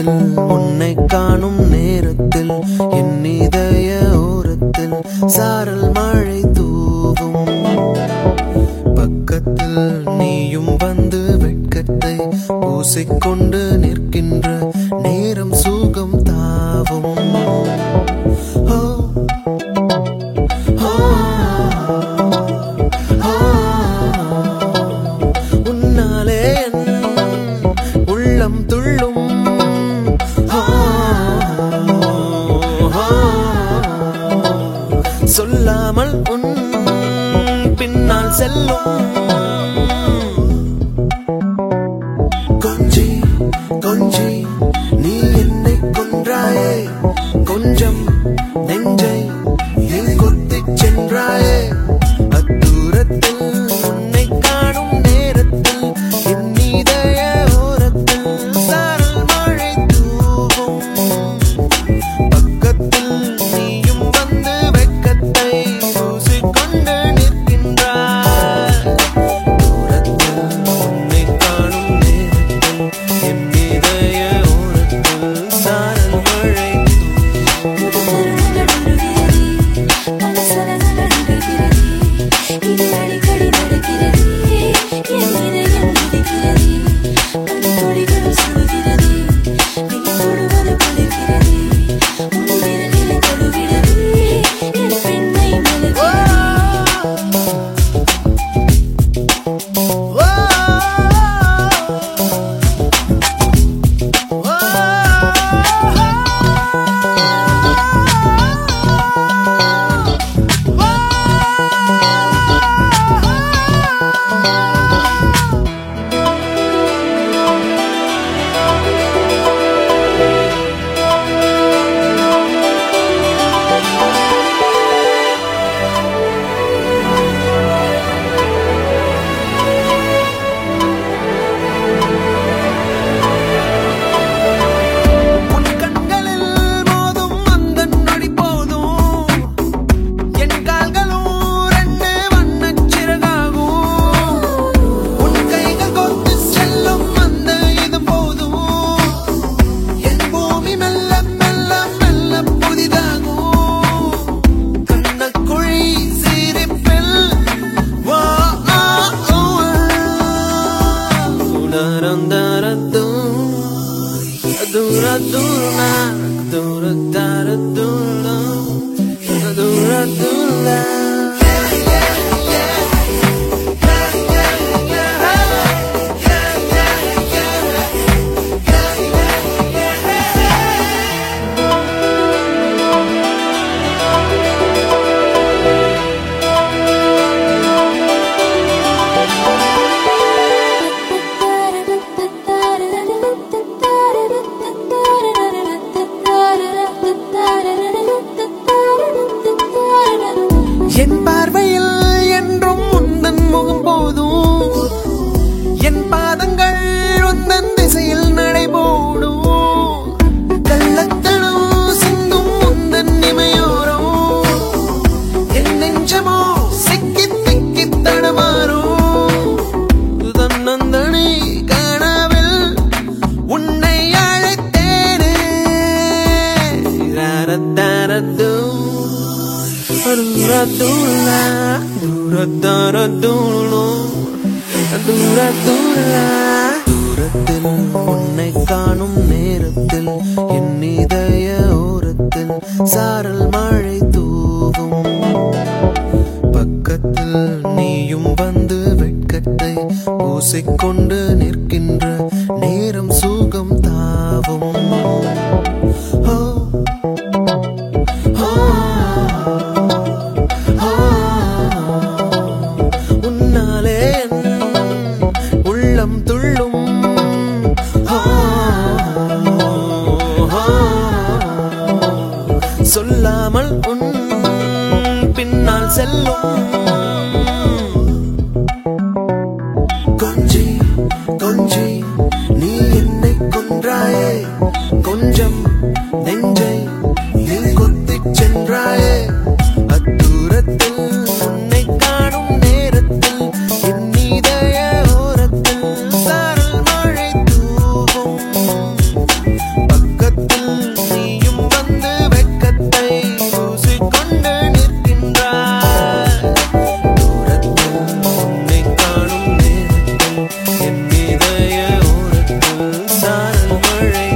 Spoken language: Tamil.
ஓரத்தில் உன்னை காணும் நேரத்தில் என் இதய ஓரத்தில் சாரல் மழை தூவும் பக்கத்தில் நீயும் வந்து வெட்கத்தை பூசிக்கொண்டு நிற்கின்ற நேரம் சுகம் தாவும் ஓ, ஓ, ஓ, உன்னாலே என் உள்ளம் துள்ளும் ஓ, ஓ, சொல்லாமல் உன் பின்னால் செல்லும் கொஞ்சி கொஞ்சி நீ என்னை கொன்றாயே கொஞ்சம் நெஞ்சை என் கொத்திச் சென்றாயே அத்தூரத்தில் உன்னை காணும் நேரத்தில் என் இதய ஓரத்தில் சாரல் மழை தூவும் பக்கத்தில் நீயும் வந்து வெட்கத்தை பூசிக்கொண்டு நிற்கின்றாய் தூரத்தில் உன்னை காணும் நேரத்தில் என் இதய ஓரத்தில் சாரல் மழை இது அடிக்கடி நடக்கிறது என் இதயம் துடிக்கிறது துளிகளும் சுடுகிறது நீ தொடுவது குளிர்கிறது உன் விரலில் தொடுகிறது என் பெண்மை மலர்கிறது உன் கண்களில் மோதும் அந்த நொடி போதும் என் கால்களும் ரெண்டு வண்ணச் சிறகாகும் உன் கைகள் கோர்த்து செல்லும் அந்த இது போதும் என் பூமி மெல்ல மெல்ல மெல்ல புதிதாகும் கண்ணக்குழி சிரிப்பில் வா ஆ ஊ தரம் தரத்தும் Dura dura, dura dura dura, dura dura. என் பார்வையில் என்றும் உந்தன் முகம் போதும் என் பாதங்கள் உந்தன் திசையில் நடைபோடும் கள்ளத்தனம் சிந்தும் உந்தன் இமையோரம் என் நெஞ்சமோ சிக்கி திக்கி தடமாறும் தன்னந்தனி கனவில் உன்னை அழைத்தேனே ரரதரது Dura-dura, dura-dura-dura, dura-dura. தூரத்தில் உன்னை காணும் நேரத்தில் என் இதய ஓரத்தில் சாரல் மழை தூவும் பக்கத்தில் நீயும் வந்து வெட்கத்தை பூசிக்கொண்டு நிற்கின்ற நேரம் சுகம் தாவும் ஓ, ஓ, ஓ, உன்னாலே என் உள்ளம் துள்ளும் ஓ, ஓ, சொல்லாமல் உன் பின்னால் செல்லும் கொஞ்சி கொஞ்சி நீ என்னை கொன்றாயே கொஞ்சம் நெஞ்சை நீ கொத்திச் சென்றாயே அத்தூரத்தில் உன்னை காணும் நேரத்தில் என் இதய ஓரத்தில் சாரல் மழை தூவும் மழை